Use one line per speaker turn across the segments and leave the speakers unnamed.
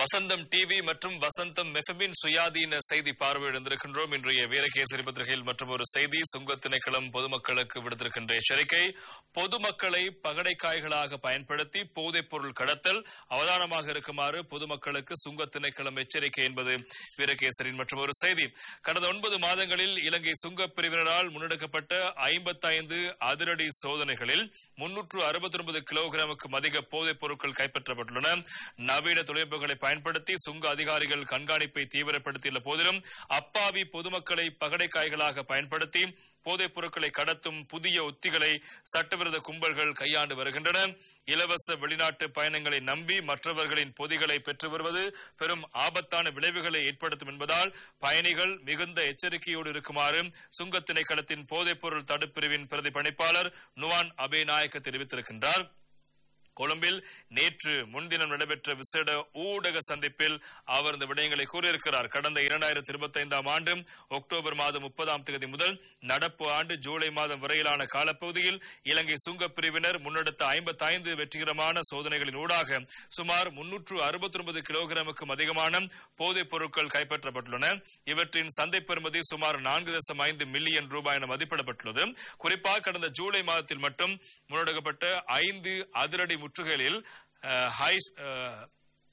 வசந்தம் TV மற்றும் வசந்தம் மெஃபமின் சுயாதீன செய்தி பார்வையிடந்திருக்கின்றோம் இன்றைய வீரகேசரி பத்திரிகையில் மற்றும் ஒரு செய்தி சுங்க திணைக்களம் பொதுமக்களுக்கு விடுத்திருக்கின்ற எச்சரிக்கை பொதுமக்களை பகடைக்காய்களாக பயன்படுத்தி போதைப் பொருள் கடத்தல் அவதானமாக இருக்குமாறு பொதுமக்களுக்கு சுங்க திணைக்களம் எச்சரிக்கை என்பது வீரகேசரின் மற்றும் ஒரு செய்தி கடந்த ஒன்பது மாதங்களில் இலங்கை சுங்க பிரிவினரால் முன்னெடுக்கப்பட்ட ஐம்பத்தைந்து அதிரடி சோதனைகளில் முன்னூற்று அறுபத்தி ஒன்பது கிலோகிராமுக்கும் அதிக போதைப் பொருட்கள் கைப்பற்றப்பட்டுள்ளன நவீன தொழில்நுட்பங்களை பயன்படுத்தி சுங்க அதிகாரிகள் கண்காணிப்பை தீவிரப்படுத்தியுள்ள போதிலும் அப்பாவி பொதுமக்களை பகடைக்காய்களாக பயன்படுத்தி போதைப் பொருட்களை கடத்தும் புதிய உத்திகளை சட்டவிரோத கும்பல்கள் கையாண்டு வருகின்றன இலவச வெளிநாட்டு பயணங்களை நம்பி மற்றவர்களின் பொதிகளை பெற்று வருவது பெரும் ஆபத்தான விளைவுகளை ஏற்படுத்தும் என்பதால் பயணிகள் மிகுந்த எச்சரிக்கையோடு இருக்குமாறு சுங்கத் திணைக்களத்தின் போதைப் பொருள் தடுப்பிரிவின் பிரதி பணிப்பாளர் நுவான் அபேநாயக்க தெரிவித்திருக்கின்றார் கொழும்பில் நேற்று முன்தினம் நடைபெற்ற விசேட ஊடக சந்திப்பில் அவர் இந்த விடயங்களை கூறியிருக்கிறார் கடந்த இரண்டாயிரத்தி இருபத்தி ஐந்தாம் ஆண்டு அக்டோபர் மாதம் முப்பதாம் தேதி முதல் நடப்பு ஆண்டு ஜூலை மாதம் வரையிலான காலப்பகுதியில் இலங்கை சுங்கப் பிரிவினர் முன்னெடுத்த ஐம்பத்தி ஐந்து வெற்றிகரமான சோதனைகளின் ஊடாக சுமார் முன்னூற்று அறுபத்தி ஒன்பது கிலோகிராமுக்கும் அதிகமான போதைப் பொருட்கள் கைப்பற்றப்பட்டுள்ளன இவற்றின் சந்தை பெறுமதி சுமார் நான்கு தசம் ஐந்து மில்லியன் ரூபாய் என மதிப்பிடப்பட்டுள்ளது குறிப்பாக கடந்த ஜூலை மாதத்தில் மட்டும் முன்னெடுக்கப்பட்ட ஐந்து அதிரடி முற்றுகைகளில் அஹ், ஹைஸ் அஹ்,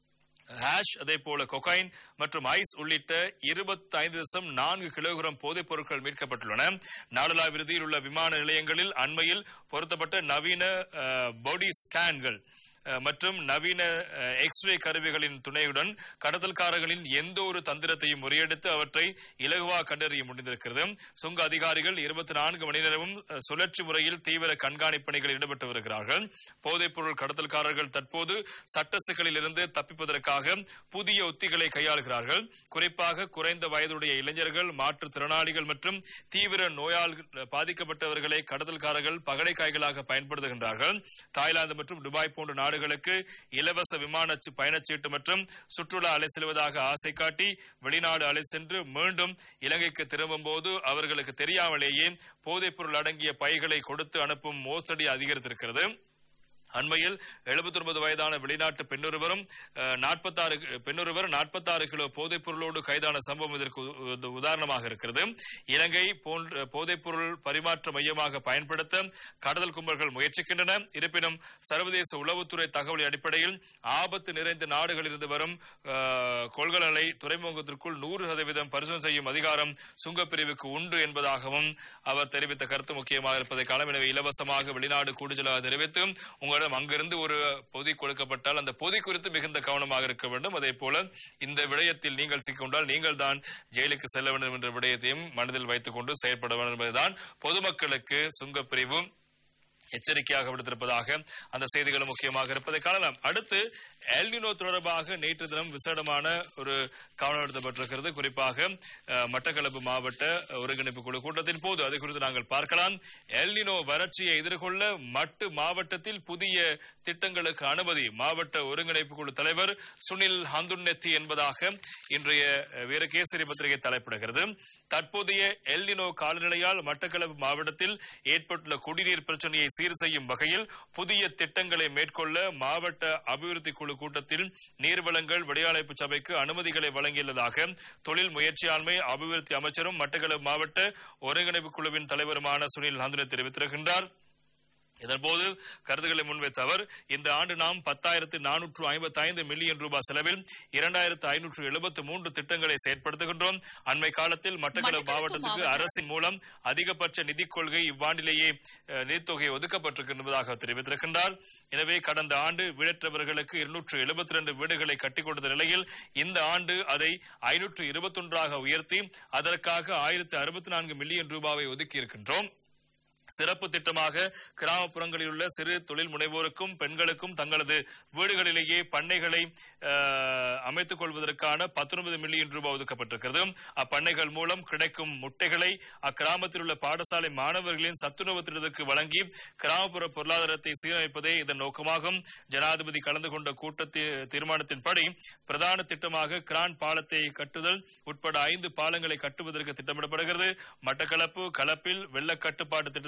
ஹேஷ் அதே போல கொகைன் மற்றும் ஐஸ் உள்ளிட்ட இருபத்தி ஐந்து தசம் நான்கு கிலோகிராம் போதைப் பொருட்கள் மீட்கப்பட்டுள்ளன நாடளாவிய ரீதியில் உள்ள விமான நிலையங்களில் அண்மையில் பொருத்தப்பட்ட நவீன அஹ், பாடி ஸ்கேன்கள் அஹ், மற்றும் நவீன அஹ், எக்ஸ்ரே கருவிகளின் துணையுடன் கடத்தல்காரர்களின் எந்த ஒரு தந்திரத்தையும் முறியடித்து அவற்றை இலகுவாக கண்டறிய முடிந்திருக்கிறது சுங்க அதிகாரிகள் இருபத்தி நான்கு மணி நேரமும் அஹ், சுழற்சி முறையில் தீவிர கண்காணிப்பு பணிகளில் ஈடுபட்டு வருகிறார்கள் போதைப் பொருள் கடத்தல்காரர்கள் தற்போது சட்ட சிக்கலில் இருந்து தப்பிப்பதற்காக புதிய உத்திகளை கையாளுகிறார்கள் குறிப்பாக குறைந்த வயதுடைய இளைஞர்கள் மாற்றுத்திறனாளிகள் மற்றும் தீவிர நோயால் பாதிக்கப்பட்டவர்களை கடத்தல்காரர்கள் பகடைக்காய்களாக பயன்படுத்துகின்றார்கள் தாய்லாந்து மற்றும் துபாய் போன்ற நாடுகளுக்கு இலவச விமான சி- பயணச்சீட்டு மற்றும் சுற்றுலா அலை செல்வதாக ஆசை காட்டி வெளிநாடு அலை சென்று மீண்டும் இலங்கைக்கு திரும்பும் போது அவர்களுக்கு தெரியாமலேயே போதைப் பொருள் அடங்கிய பைகளை கொடுத்து அனுப்பும் மோசடி அதிகரித்திருக்கிறது அண்மையில் 79 வயதான வெளிநாட்டு பெண்ணொருவரும் நாற்பத்தாறு பெண்ணொருவர் நாற்பத்தாறு கிலோ போதைப் பொருளோடு கைதான சம்பவம் இதற்கு உ- உ- உதாரணமாக இருக்கிறது இலங்கை போன்ற போதைப் பொருள் பரிமாற்ற மையமாக பயன்படுத்த கடத்தல் கும்பல்கள் முயற்சிக்கின்றன இருப்பினும் சர்வதேச உளவுத்துறை தகவல் அடிப்படையில் ஆபத்து நிறைந்த நாடுகளிலிருந்து வரும் அஹ், கொள்கலனை துறைமுகத்திற்குள் நூறு சதவீதம் பரிசோதனை செய்யும் அதிகாரம் சுங்கப்பிரிவுக்கு உண்டு என்பதாகவும் அவர் தெரிவித்த கருத்து முக்கியமாக இருப்பதை காலம் எனவே இலவசமாக வெளிநாடு கூடுதலாக தெரிவித்து உங்களிடம் அங்கிருந்து ஒரு பொதி கொடுக்கப்பட்டால் அந்த பொதி குறித்து மிகுந்த கவனமாக இருக்க வேண்டும் அதே போல இந்த விடயத்தில் நீங்கள் சிக்கொண்டால் நீங்கள் தான் ஜெயிலுக்கு செல்ல வேண்டும் என்ற விடயத்தையும் மனதில் வைத்துக் கொண்டு செயற்பட வேண்டும் என்பதுதான் பொதுமக்களுக்கு சுங்கப்பிரிவு எச்சரிக்கையாக விடுத்திருப்பதாக அந்த செய்திகளும் முக்கியமாக இருப்பதை காணலாம் அடுத்து எல்னினோ தொடர்பாக நேற்று தினம் விசேடமான ஒரு கவனம் எடுக்கப்பட்டிருக்கிறது குறிப்பாக அஹ், மட்டக்களப்பு மாவட்ட ஒருங்கிணைப்பு குழு கூட்டத்தின் போது அது குறித்து நாங்கள் பார்க்கலாம் எல்னினோ வறட்சியை எதிர்கொள்ள மட்டு மாவட்டத்தில் புதிய திட்டங்களுக்கு அனுமதி மாவட்ட ஒருங்கிணைப்பு குழு தலைவர் சுனில் ஹந்துன்னெத்தி என்பதாக இன்றைய அஹ், வீரகேசரி பத்திரிகை தலைப்பிடுகிறது தற்போதைய எல்னினோ காலநிலையால் மட்டக்களப்பு மாவட்டத்தில் ஏற்பட்டுள்ள குடிநீர் பிரச்சனையை சீர் செய்யும் வகையில் புதிய திட்டங்களை மேற்கொள்ள மாவட்ட அபிவிருத்தி குழு கூட்டத்தில் நீர்வளங்கள் விளையாளைப்பு சபைக்கு அனுமதிகளை வழங்கியுள்ளதாக தொழில் முயற்சியாண்மை அபிவிருத்தி அமைச்சரும் மட்டக்களப்பு மாவட்ட ஒருங்கிணைப்பு குழுவின் தலைவருமான சுனில் ஹந்துனே தெரிவித்திருக்கின்றார் இதன்போது கருத்துக்களை முன்வைத்த அவர் இந்த ஆண்டு நாம் பத்தாயிரத்து நானூற்று ஐம்பத்தி ஐந்து மில்லியன் ரூபாய் செலவில் இரண்டாயிரத்து ஐநூற்று எழுபத்து மூன்று திட்டங்களை செயற்படுத்துகின்றோம் அண்மை காலத்தில் மட்டக்களப்பு
மட்டக்களப்பு
மாவட்டத்துக்கு
மாவட்டம்.
அரசின் மூலம் அதிகபட்ச நிதிக் கொள்கை இவ்வாண்டிலேயே அஹ், நிதித்தொகை ஒதுக்கப்பட்டிருக்கின்றதாக அவர் தெரிவித்திருக்கின்றார் எனவே கடந்த ஆண்டு வீடற்றவர்களுக்கு இருநூற்று எழுபத்தி ரெண்டு வீடுகளை கட்டிக் கொடுத்த நிலையில் இந்த ஆண்டு அதை ஐநூற்று இருபத்தொன்றாக உயர்த்தி அதற்காக ஆயிரத்து அறுபத்தி நான்கு மில்லியன் ரூபாவை ஒதுக்கி இருக்கின்றோம் சிறப்பு திட்டமாக கிராமப்புறங்களில் உள்ள சிறு தொழில் முனைவோருக்கும் பெண்களுக்கும் தங்களது வீடுகளிலேயே பண்ணைகளை அஹ், அமைத்துக் கொள்வதற்கான 19 மில்லியன் ரூபாய் ஒதுக்கப்பட்டிருக்கிறது அப்பண்ணைகள் மூலம் கிடைக்கும் முட்டைகளை அக்கிராமத்தில் உள்ள பாடசாலை மாணவர்களின் சத்துணவு திட்டத்திற்கு வழங்கி கிராமப்புற பொருளாதாரத்தை சீரமைப்பதே இதன் நோக்கமாகும் ஜனாதிபதி கலந்து கொண்ட கூட்டத்தில் தீர்மானத்தின்படி பிரதான திட்டமாக கிரான் பாலத்தை கட்டுதல் உட்பட ஐந்து பாலங்களை கட்டுவதற்கு திட்டமிடப்படுகிறது மட்டக்களப்பு களப்பில் வெள்ள கட்டுப்பாட்டு திட்டத்தின்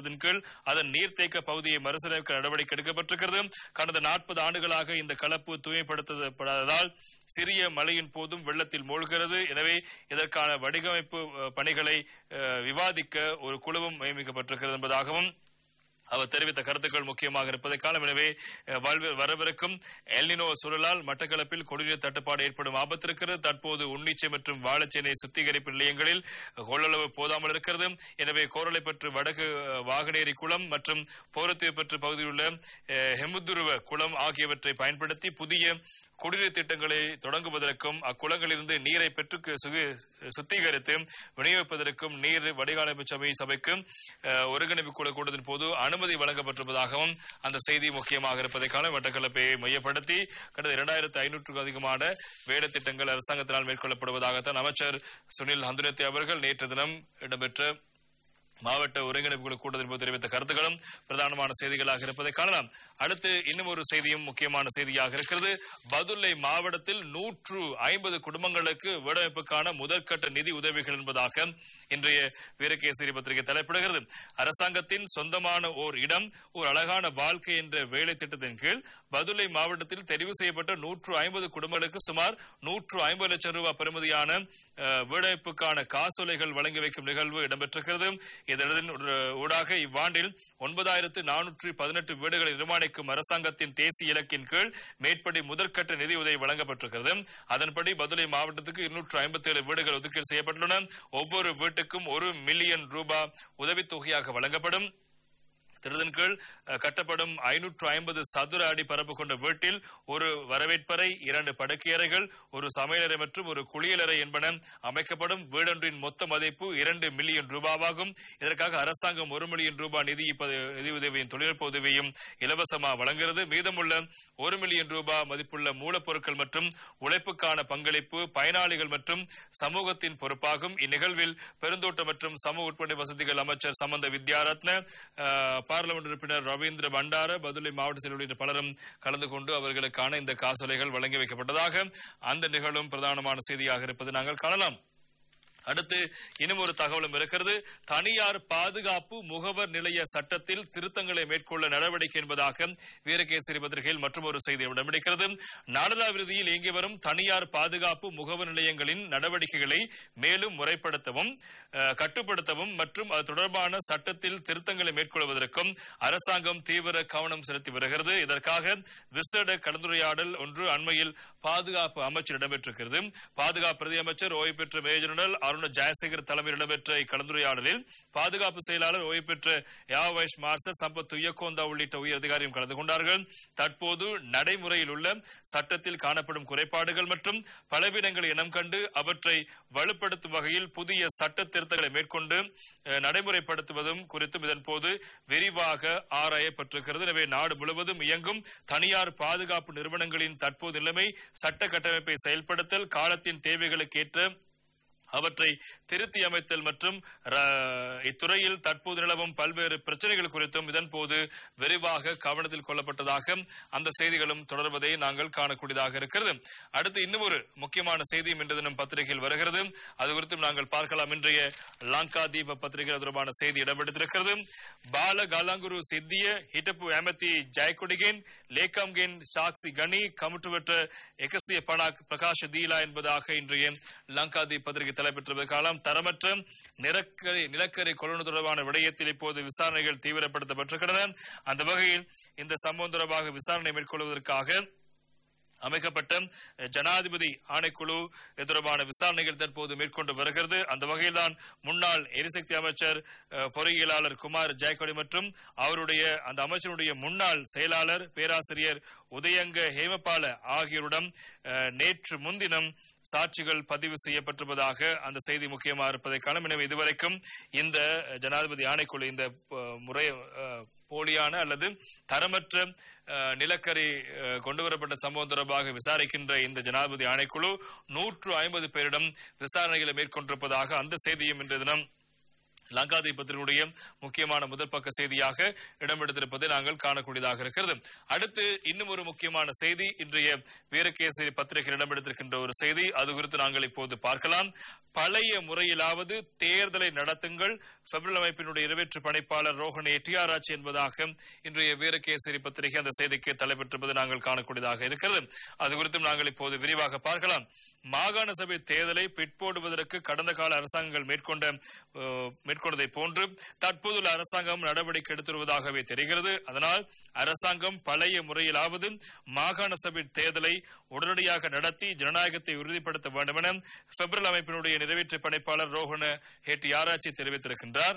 திட்டத்தின் கீழ் அதன் நீர்த்தேக்க பகுதியை மறுசீரமைக்க நடவடிக்கை எடுக்கப்பட்டிருக்கிறது கடந்த நாற்பது ஆண்டுகளாக இந்த கலப்பு தூய்மைப்படுத்தப்படாததால் சிறிய மழையின் போதும் வெள்ளத்தில் மூழ்கிறது எனவே இதற்கான வடிவமைப்பு அஹ், பணிகளை அஹ், விவாதிக்க ஒரு குழுவும் நியமிக்கப்பட்டிருக்கிறது என்பதாகவும் அவர் தெரிவித்த கருத்துக்கள் முக்கியமாக இருப்பதை காலம் எனவே அஹ், வாழ்வு- வரவிருக்கும் எல்னினோ சூழலால் மட்டக்களப்பில் குடிநீர் தட்டுப்பாடு ஏற்படும் ஆபத்து இருக்கிறது தற்போது உன்னிச்சை மற்றும் வாழைச்சேனை சுத்திகரிப்பு நிலையங்களில் கொள்ளளவு போதாமல் இருக்கிறது எனவே கோரளைப்பற்று வடக்கு அஹ், வாகனேரி குளம் மற்றும் பௌரத்தியப்பற்று பகுதியில் உள்ள அஹ், ஹெமுதுருவ குளம் ஆகியவற்றை பயன்படுத்தி புதிய குடிநீர் திட்டங்களை தொடங்குவதற்கும் அக்குளங்களிலிருந்து நீரை பெற்று சுகு- சுத்திகரித்து விநியோகிப்பதற்கும் நீர் வடிகாலமைப்பு சபை சபைக்கு அஹ், ஒருங்கிணைப்பு குழு கூட்டத்தின் போது அனுமதி வழங்கப்பட்டிருப்பதாகவும் அந்த செய்தி முக்கியமாக இருப்பதை காண வட்டக்கலப்பை மையப்படுத்தி கடந்த இரண்டாயிரத்து ஐநூற்றுக்கும் அதிகமான வேலை திட்டங்கள் அரசாங்கத்தினால் மேற்கொள்ளப்படுவதாகத்தான் அமைச்சர் சுனில் ஹந்துனத்தி அவர்கள் நேற்று தினம் இடம்பெற்ற மாவட்ட ஒருங்கிணைப்பு குழு கூட்டத்தின் போது தெரிவித்த கருத்துக்களும் பிரதானமான செய்திகளாக இருப்பதை காணலாம் அடுத்து இன்னும் ஒரு செய்தியும் முக்கியமான செய்தியாக இருக்கிறது பதுளை மாவட்டத்தில் நூற்று ஐம்பது குடும்பங்களுக்கு வீடமைப்புக்கான முதற்கட்ட நிதி உதவிகள் என்பதாக இன்றைய வீரகேசரி பத்திரிகை தலைப்பிடுகிறது அரசாங்கத்தின் சொந்தமான ஓர் இடம் ஒரு அழகான வாழ்க்கை என்ற வேலை திட்டத்தின் கீழ் பதுளை மாவட்டத்தில் தெரிவு செய்யப்பட்ட நூற்று ஐம்பது குடும்பங்களுக்கு சுமார் நூற்று ஐம்பது லட்சம் ரூபாய் பெறுமதியான அஹ், வீடமைப்புக்கான காசோலைகள் வழங்கி வைக்கும் நிகழ்வு இடம்பெற்றிருக்கிறது இதன் ஊடாக இவ்வாண்டில் ஒன்பதாயிரத்து நானூற்று பதினெட்டு வீடுகளை நிர்மாணிக்கும் அரசாங்கத்தின் தேசிய இலக்கின் கீழ் மேற்படி முதற்கட்ட நிதி உதவி வழங்கப்பட்டிருக்கிறது அதன்படி பதுளை மாவட்டத்துக்கு இருநூற்று ஐம்பத்தி ஏழு வீடுகள் ஒதுக்கீடு செய்யப்பட்டுள்ளன ஒவ்வொரு வீட்டுக்கும் ஒரு மில்லியன் ரூபாய் உதவித்தொகையாக வழங்கப்படும் திட்டத்தின் கீழ் அஹ், கட்டப்படும் ஐநூற்று ஐம்பது சதுர அடி பரப்பு கொண்ட வீட்டில் ஒரு வரவேற்பறை இரண்டு படுக்கையறைகள் ஒரு சமையலறை மற்றும் ஒரு குளியலறை என்பன அமைக்கப்படும் வீடொன்றின் மொத்த மதிப்பு இரண்டு மில்லியன் ரூபாவாகும் இதற்காக அரசாங்கம் ஒரு மில்லியன் ரூபாய் நிதி இப்ப- நிதி உதவியும் தொழில்நுட்ப உதவியும் இலவசமாக வழங்குகிறது மீதமுள்ள ஒரு மில்லியன் ரூபாய் மதிப்புள்ள மூலப்பொருட்கள் மற்றும் உழைப்புக்கான பங்களிப்பு பயனாளிகள் மற்றும் சமூகத்தின் பொறுப்பாகும் இந்நிகழ்வில் பெருந்தோட்ட மற்றும் சமூக உட்படை வசதிகள் அமைச்சர் சம்பந்த வித்யாரத்ன அஹ், பார்லிமெண்ட் உறுப்பினர் ரவீந்திர பண்டார பதுளை மாவட்ட செயலர் உள்ளிட்ட பலரும் கலந்து கொண்டு அவர்களுக்கான இந்த காசோலைகள் வழங்கி வைக்கப்பட்டதாக அந்த நிகழ்வும் பிரதானமான செய்தியாக இருப்பது நாங்கள் காணலாம் அடுத்து இன்னும் ஒரு தகவலும் இருக்கிறது தனியார் பாதுகாப்பு முகவர் நிலைய சட்டத்தில் திருத்தங்களை மேற்கொள்ள நடவடிக்கை என்பதாக வீரகேசரி பத்திரிகையில் மற்றும் ஒரு செய்தி இடம்பிடிக்கிறது நாடலா விருதியில் இயங்கி வரும் தனியார் பாதுகாப்பு முகவர் நிலையங்களின் நடவடிக்கைகளை மேலும் முறைப்படுத்தவும் அஹ், கட்டுப்படுத்தவும் மற்றும் அது தொடர்பான சட்டத்தில் திருத்தங்களை மேற்கொள்வதற்கும் அரசாங்கம் தீவிர கவனம் செலுத்தி வருகிறது இதற்காக விசேட கலந்துரையாடல் ஒன்று அண்மையில் பாதுகாப்பு அமைச்சர் இடம்பெற்றிருக்கிறது பாதுகாப்பு பிரதி அமைச்சர் ஓய்வு பெற்ற மேஜர் ஜெனரல் அருண ஜெயசேகர் தலைமையில் இடம்பெற்ற இக்கலந்துரையாடலில் பாதுகாப்பு செயலாளர் ஓய்வு பெற்ற air vice marshal Sampath Thuyacontha உள்ளிட்ட உயர் அதிகாரியும் கலந்து கொண்டார்கள் தற்போது நடைமுறையில் உள்ள சட்டத்தில் காணப்படும் குறைபாடுகள் மற்றும் பலவீனங்களை இனம் கண்டு அவற்றை வலுப்படுத்தும் வகையில் புதிய சட்ட திருத்தங்களை மேற்கொண்டு அஹ், நடைமுறைப்படுத்துவதும் குறித்தும் இதன் போது விரிவாக ஆராயப்பட்டிருக்கிறது எனவே நாடு முழுவதும் இயங்கும் தனியார் பாதுகாப்பு நிறுவனங்களின் தற்போது நிலைமை சட்ட கட்டமைப்பை செயல்படுத்தல் காலத்தின் தேவைகளுக்கேற்ற அவற்றை திருத்தி அமைத்தல் மற்றும் ர- இத்துறையில் தற்போது நிலவும் பல்வேறு பிரச்சனைகள் குறித்தும் இதன் போது விரிவாக கவனத்தில் கொள்ளப்பட்டதாக அந்த செய்திகளும் தொடர்வதை நாங்கள் காணக்கூடியதாக இருக்கிறது அடுத்து இன்னும் ஒரு முக்கியமான செய்தியும் இன்று தினம் பத்திரிகையில் வருகிறது அது குறித்தும் நாங்கள் பார்க்கலாம் இன்றைய லங்கா தீப பத்திரிகை தொடர்பான செய்தி இடம்பெற்றிருக்கிறது பால காலாங்குரு சித்திய හිටපු ඇමති ජයකොඩිගෙන් லேகாம்கென் சாக்சி கனி கமுற்றுவற்ற எகசிய பணாக் பிரகாஷ் தீலா என்பதாக இன்றைய லங்காதி பத்திரிகை தலைப்பெற்ற காலம் தரமற்ற நிலக்கரி நிலக்கரி கொள்வன தொடர்பான விடயத்தில் இப்போது விசாரணைகள் தீவிரப்படுத்தப்பட்டிருக்கின்றன அந்த வகையில் இந்த சம்பவம் தொடர்பாக விசாரணை மேற்கொள்வதற்காக அமைக்கப்பட்ட அஹ், ஜனாதிபதி ஆணைக்குழு இது தொடர்பான விசாரணைகள் தற்போது மேற்கொண்டு வருகிறது அந்த வகையில்தான் முன்னாள் எரிசக்தி அமைச்சர் அஹ், பொறியியலாளர் குமார் ஜெயக்கொடி மற்றும் அவருடைய அந்த அமைச்சருடைய முன்னாள் செயலாளர் பேராசிரியர் உதயங்க ஹேமபால ஆகியோரிடம் அஹ், நேற்று முன்தினம் சாட்சிகள் பதிவு செய்யப்பட்டிருப்பதாக அந்த செய்தி முக்கியமாக இருப்பதை காணும் எனவே இதுவரைக்கும் இந்த அஹ், ஜனாதிபதி ஆணைக்குழு இந்த அஹ், முறை அஹ், போலியான அல்லது தரமற்ற அஹ், நிலக்கரி அஹ், கொண்டுவரப்பட்ட சம்பவம் தொடர்பாக விசாரிக்கின்ற இந்த ஜனாதிபதி ஆணைக்குழு நூற்று ஐம்பது பேரிடம் விசாரணைகளை மேற்கொண்டிருப்பதாக அந்த செய்தியும் இன்றைய தினம் லங்காதி பத்திரிகையுடைய முக்கியமான முதல் பக்க செய்தியாக இடம்பெடுத்திருப்பதை நாங்கள் காணக்கூடியதாக இருக்கிறது அடுத்து இன்னும் ஒரு முக்கியமான செய்தி இன்றைய வீரகேசரி பத்திரிகையில் இடம்பெடுத்திருக்கின்ற ஒரு செய்தி அது குறித்து நாங்கள் இப்போது பார்க்கலாம் பழைய முறையிலாவது தேர்தலை நடத்துங்கள் பெப்ரல் அமைப்பினுடைய நிறைவேற்று பணிப்பாளர் ரோஹன் எட்டியாராட்சி என்பதாக இன்றைய வீரகேசரி பத்திரிகை அந்த செய்திக்கு தலைப்பெற்றிருப்பது நாங்கள் காணக்கூடியதாக இருக்கிறது அது குறித்தும் நாங்கள் இப்போது விரிவாக பார்க்கலாம் மாகாண சபை தேர்தலை பிற்போடுவதற்கு கடந்த கால அரசாங்கங்கள் மேற்கொண்ட அஹ், மேற்கொண்டதை போன்று தற்போதுள்ள அரசாங்கம் நடவடிக்கை எடுத்து வருவதாகவே தெரிகிறது அதனால் அரசாங்கம் பழைய முறையிலாவது மாகாண சபை தேர்தலை உடனடியாக நடத்தி ஜனநாயகத்தை உறுதிப்படுத்த வேண்டும் என பெப்ரல் அமைப்பினுடைய நிறைவேற்று பணிப்பாளர் ரோஹன ஹெட்டி ஆராய்ச்சி தெரிவித்திருக்கின்றார்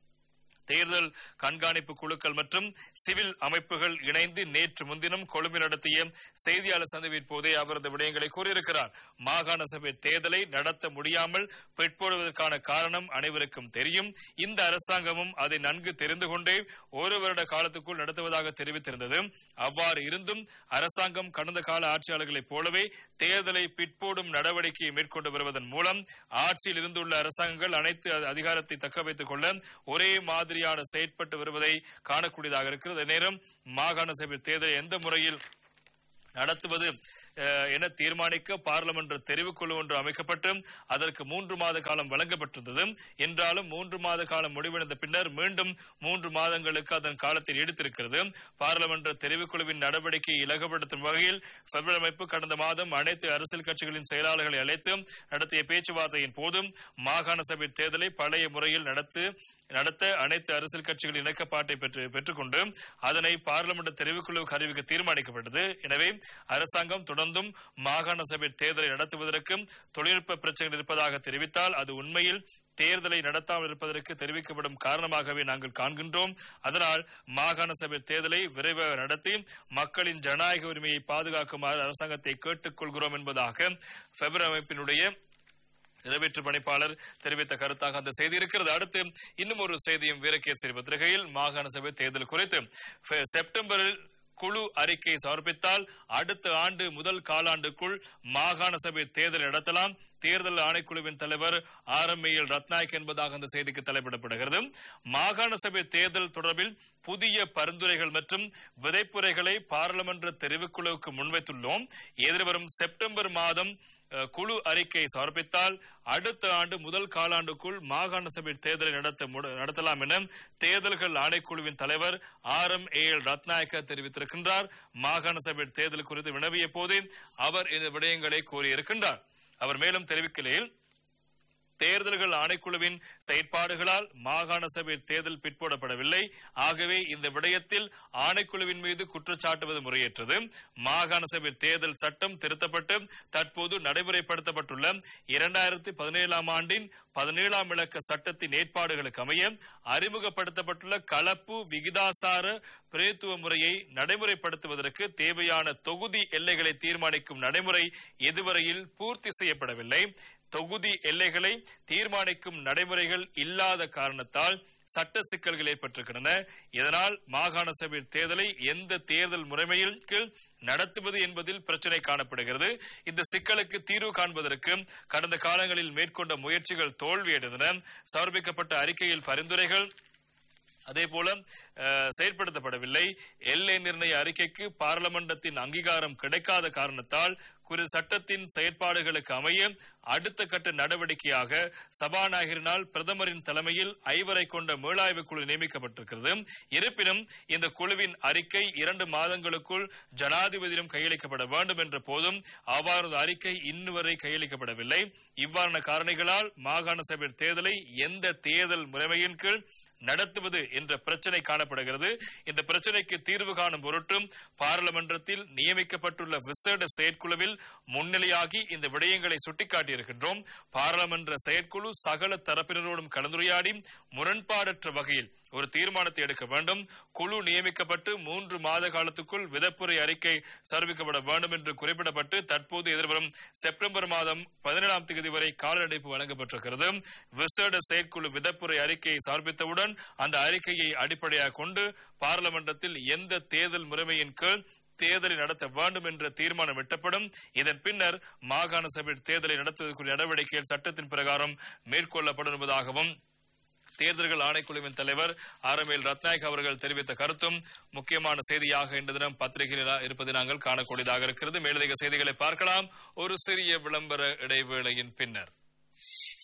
தேர்தல் கண்காணிப்பு குழுக்கள் மற்றும் சிவில் அமைப்புகள் இணைந்து நேற்று முன்தினம் கொழும்பில் நடத்திய செய்தியாளர் சந்திப்பின் போதே அவரது விடயங்களை கூறியிருக்கிறார் மாகாண சபை தேர்தலை நடத்த முடியாமல் பிற்போடுவதற்கான காரணம் அனைவருக்கும் தெரியும் இந்த அரசாங்கமும் அதை நன்கு தெரிந்து கொண்டே ஒரு வருட காலத்துக்குள் நடத்துவதாக தெரிவித்திருந்தது அவ்வாறு இருந்தும் அரசாங்கம் கடந்த கால ஆட்சியாளர்களைப் போலவே தேர்தலை பிற்போடும் நடவடிக்கையை மேற்கொண்டு வருவதன் மூலம் ஆட்சியில் இருந்துள்ள அரசாங்கங்கள் அனைத்து அதிகாரத்தை தக்க வைத்துக் கொள்ள ஒரே மாதிரியான செயற்பட்டு வருவதை காணக்கூடியதாக இருக்கிறது அதே நேரம் மாகாண சபை தேர்தலை எந்த முறையில் நடத்துவது அஹ், என தீர்மானிக்க பாராளுமன்ற தெரிவுக்குழு ஒன்று அமைக்கப்பட்டு அதற்கு மூன்று மாத காலம் வழங்கப்பட்டிருந்தது என்றாலும் மூன்று மாத காலம் முடிவடைந்த பின்னர் மீண்டும் மூன்று மாதங்களுக்கு அதன் காலத்தில் எடுத்திருக்கிறது பாராளுமன்ற தெரிவுக்குழுவின் நடவடிக்கையை இலகுபடுத்தும் வகையில் பெப்ரவரி அமைப்பு கடந்த மாதம் அனைத்து அரசியல் கட்சிகளின் செயலாளர்களை அழைத்து நடத்திய பேச்சுவார்த்தையின் போதும் மாகாண சபை தேர்தலை பழைய முறையில் நடத்து நடத்த அனைத்து அரசியல் கட்சிகளின் இணக்கப்பாட்டை பெற்று பெற்றுக்கொண்டு அதனை பாராளுமன்ற தெரிவுக்குழுவுக்கு அறிவிக்க தீர்மானிக்கப்பட்டது எனவே அரசாங்கம் தொடர்ந்தும் மாகாண சபை தேர்தலை நடத்துவதற்கு தொழில்நுட்ப பிரச்சனைகள் இருப்பதாக தெரிவித்தால் அது உண்மையில் தேர்தலை நடத்தாமல் இருப்பதற்கு தெரிவிக்கப்படும் காரணமாகவே நாங்கள் காண்கின்றோம் அதனால் மாகாண சபை தேர்தலை விரைவாக நடத்தி மக்களின் ஜனநாயக உரிமையை பாதுகாக்குமாறு அரசாங்கத்தை கேட்டுக் கொள்கிறோம் என்பதாக பெப்ரவரி அமைப்பினுடைய நிறைவேற்று பணிப்பாளர் தெரிவித்த கருத்தாக அந்த செய்தி இருக்கிறது அடுத்து இன்னும் ஒரு செய்தியும் வீரகேசரி பத்திரிகையில் மாகாண சபை தேர்தல் குறித்து செ- செப்டம்பரில் குழு அறிக்கை சமர்ப்பித்தால் அடுத்த ஆண்டு முதல் காலாண்டுக்குள் மாகாண சபை தேர்தல் நடத்தலாம் தேர்தல் ஆணைக்குழுவின் தலைவர் ஆர் எம் எல் ரத்நாயக் என்பதாக அந்த செய்திக்கு தலைப்பிடப்படுகிறது மாகாண சபை தேர்தல் தொடர்பில் புதிய பரிந்துரைகள் மற்றும் விதைப்புரைகளை பாராளுமன்ற தெரிவுக்குழுவுக்கு முன்வைத்துள்ளோம் எதிர்வரும் செப்டம்பர் மாதம் அஹ், குழு அறிக்கை சமர்ப்பித்தால் அடுத்த ஆண்டு முதல் காலாண்டுக்குள் மாகாண சபை தேர்தலை நடத்த முட- நடத்தலாம் என தேர்தல்கள் ஆணைக்குழுவின் தலைவர் R M A L Rathnayake தெரிவித்திருக்கின்றார் மாகாண சபை தேர்தல் குறித்து வினவிய போதே அவர் இந்த விடயங்களை கூறியிருக்கின்றார் அவர் மேலும் தெரிவிக்கையில் தேர்தல்கள் ஆணைக்குழுவின் செயற்பாடுகளால் மாகாண சபை தேர்தல் பிற்போடப்படவில்லை ஆகவே இந்த விடயத்தில் ஆணைக்குழுவின் மீது குற்றச்சாட்டுவது முறையற்றது மாகாண சபை தேர்தல் சட்டம் திருத்தப்பட்டு தற்போது நடைமுறைப்படுத்தப்பட்டுள்ள இரண்டாயிரத்தி பதினேழாம் ஆண்டின் பதினேழாம் இலக்க சட்டத்தின் ஏற்பாடுகளுக்கு அமைய அறிமுகப்படுத்தப்பட்டுள்ள கலப்பு விகிதாசார பிரதித்துவ முறையை நடைமுறைப்படுத்துவதற்கு தேவையான தொகுதி எல்லைகளை தீர்மானிக்கும் நடைமுறை இதுவரையில் பூர்த்தி செய்யப்படவில்லை தொகுதி எல்லைகளை தீர்மானிக்கும் நடைமுறைகள் இல்லாத காரணத்தால் சட்ட சிக்கல்கள் ஏற்பட்டிருக்கின்றன இதனால் மாகாண சபை தேர்தலை எந்த தேர்தல் முறைமையின் கீழ் நடத்துவது என்பதில் பிரச்சனை காணப்படுகிறது இந்த சிக்கலுக்கு தீர்வு காண்பதற்கு கடந்த காலங்களில் மேற்கொண்ட முயற்சிகள் தோல்வியடைந்தன சமர்ப்பிக்கப்பட்ட அறிக்கையில் பரிந்துரைகள் அதே போல அஹ், செயற்படுத்தப்படவில்லை எல்லை நிர்ணய அறிக்கைக்கு பாராளுமன்றத்தின் அங்கீகாரம் கிடைக்காத காரணத்தால் குறி சட்டத்தின் செயற்பாடுகளுக்கு அமைய அடுத்த கட்ட நடவடிக்கையாக சபாநாயகரினால் பிரதமரின் தலைமையில் ஐவரை கொண்ட மீளாய்வு குழு நியமிக்கப்பட்டிருக்கிறது இருப்பினும் இந்த குழுவின் அறிக்கை இரண்டு மாதங்களுக்குள் ஜனாதிபதியிடம் கையளிக்கப்பட வேண்டும் என்ற போதும் அவ்வாறு அறிக்கை இன்னும் வரை கையளிக்கப்படவில்லை இவ்வாறான காரணிகளால் மாகாண சபை தேர்தலை எந்த தேர்தல் முறைமையின் கீழ் நடத்துவது என்ற பிரச்சனை காணப்படுகிறது இந்த பிரச்சனைக்கு தீர்வு காணும் பொருட்டும் பாராளுமன்றத்தில் நியமிக்கப்பட்டுள்ள விசேட செயற்குழுவில் முன்னிலையாகி இந்த விடயங்களை சுட்டிக்காட்டியிருக்கின்றோம் பாராளுமன்ற செயற்குழு சகல தரப்பினரோடும் கலந்துரையாடி முரண்பாடற்ற வகையில் ஒரு தீர்மானத்தை எடுக்க வேண்டும் குழு நியமிக்கப்பட்டு மூன்று மாத காலத்துக்குள் விதப்புரை அறிக்கை சமர்ப்பிக்கப்பட வேண்டும் என்று குறிப்பிடப்பட்டு தற்போது எதிர்வரும் செப்டம்பர் மாதம் பதினேழாம் தேதி வரை கால நீட்டிப்பு வழங்கப்பட்டிருக்கிறது விசேட செயற்குழு விதப்புரை அறிக்கையை சமர்ப்பித்தவுடன் அந்த அறிக்கையை அடிப்படையாக கொண்டு பாராளுமன்றத்தில் எந்த தேர்தல் முறைமையின் கீழ் தேர்தலை நடத்த வேண்டும் என்ற தீர்மானம் எட்டப்படும் இதன் பின்னர் மாகாண சபை தேர்தலை நடத்துவதற்குரிய நடவடிக்கைகள் சட்டத்தின் பிரகாரம் மேற்கொள்ளப்படும் என்பதாகவும் தேர்தல்கள் ஆணைக்குழுவின் தலைவர் ஆரம்பேல் ரத்நாயக் அவர்கள் தெரிவித்த கருத்தும் முக்கியமான செய்தியாக இன்று தினம் பத்திரிகையில் இருப்பதை நாங்கள் காணக்கூடியதாக இருக்கிறது மேலதிக செய்திகளை பார்க்கலாம் ஒரு சிறிய விளம்பர இடைவேளையின் பின்னர்